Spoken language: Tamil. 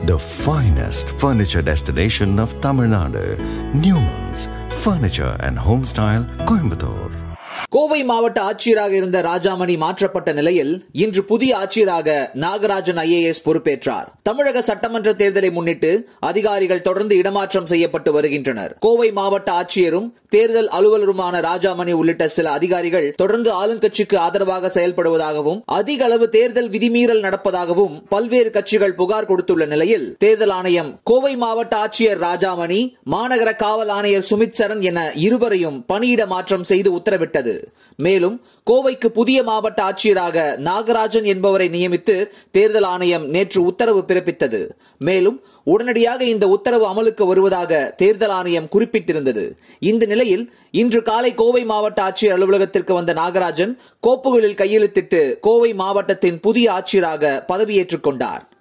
the finest furniture destination of Tamil Nadu, Newman's Furniture and Homestyle, Coimbatore. Kovai மாவட்ட ஆட்சியராக இருந்த ராஜாமணி மாற்றப்பட்ட நிலையில் இன்று புதிய ஆட்சியராக நாகராஜன் ஐஏஎஸ் பொறுப்பேற்றார் தமிழக சட்டமன்ற தேர்தலை முன்னிட்டு அதிகாரிகள் தொடர்ந்து இடமாற்றம் செய்யப்பட்டு வருகின்றனர் கோவை மாவட்ட ஆட்சியரும் தேர்தல் அலுவலருமான ராஜாமணி உள்ளிட்ட சில அதிகாரிகள் தொடர்ந்து ஆளுங்கட்சிக்கு ஆதரவாக செயல்படுவதாகவும் அதிக அளவு தேர்தல் விதிமீறல் நடப்பதாகவும் பல்வேறு கட்சிகள் புகார் கொடுத்துள்ள நிலையில் தேர்தல் ஆணையம் கோவை மாவட்ட ஆட்சியர் ராஜாமணி மாநகர காவல் ஆணையர் சுமித் சரண் என இருவரையும் பணியிட மாற்றம் செய்து உத்தரவிட்டது மேலும் கோவைக்கு புதிய மாவட்ட ஆட்சியராக நாகராஜன் என்பவரை நியமித்து தேர்தல் ஆணையம் நேற்று உத்தரவு பிறப்பித்தது மேலும் உடனடியாக இந்த உத்தரவு அமலுக்கு வருவதாக தேர்தல் ஆணையம் குறிப்பிட்டிருந்தது இந்த நிலையில் இன்று காலை கோவை மாவட்ட ஆட்சியர் அலுவலகத்திற்கு வந்த நாகராஜன் கோப்புகளில் கையெழுத்திட்டு கோவை மாவட்டத்தின் புதிய ஆட்சியராக பதவியேற்றுக் கொண்டார்